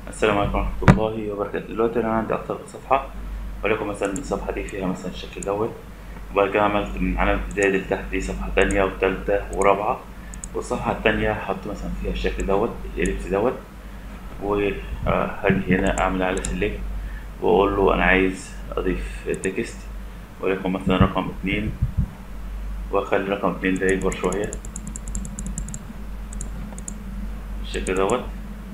السلام عليكم ورحمة الله وبركاته دلوقتي أنا عندي أكتر من صفحة ولكن مثلا الصفحة دي فيها مثلا الشكل دوت وبعد كده عملت من علامة ابتدائي لتحت دي صفحة تانية وتالتة ورابعة والصفحة التانية هحط مثلا فيها الشكل دوت الإليبس دوت وهاجي هنا أعمل على سيلكت وأقول له أنا عايز أضيف تكست وليكن مثلا رقم اتنين وأخلي رقم اتنين ده يكبر شوية بالشكل دوت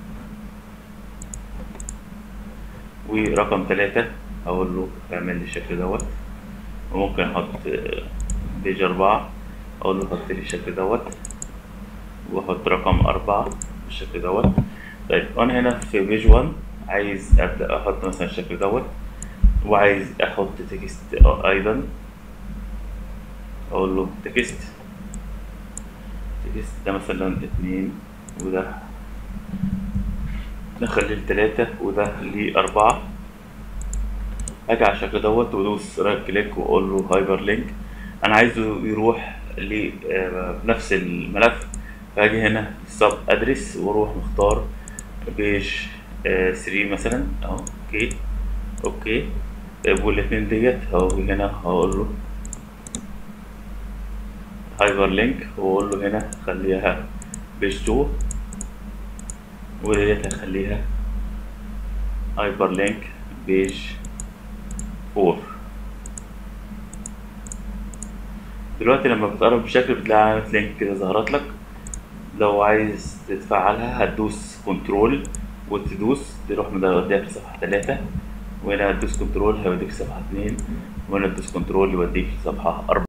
ورقم تلاتة أقول له اعمل لي الشكل دوت وممكن أحط بيج أربعة أقول له حط لي الشكل دوت وأحط رقم أربعة بالشكل دوت طيب وأنا هنا في بيج وان عايز أبدأ أحط مثلا الشكل دوت وعايز أحط تكست أيضا أقول له تكست تكست ده مثلا اتنين وده نخليه لتلاتة وده لأربعة أجي على الشكل دوت وأدوس رايت كليك وأقول له هايبر لينك أنا عايزه يروح لنفس الملف فأجي هنا سب أدرس وأروح مختار بيج ثري مثلا أهو أوكي أوكي طيب والاتنين ديت أهو هنا هقول له هايبر لينك وأقول له هنا خليها بيج تو وديت هخليها هايبر لينك بيج فور دلوقتي لما بتقرب بشكل بتلاقي علامة لينك كده ظهرت لك لو عايز تتفعلها هتدوس كنترول وتدوس تروح موديك لصفحة تلاتة وهنا هتدوس كنترول هيوديك لصفحة اتنين وهنا تدوس كنترول يوديك لصفحة أربعة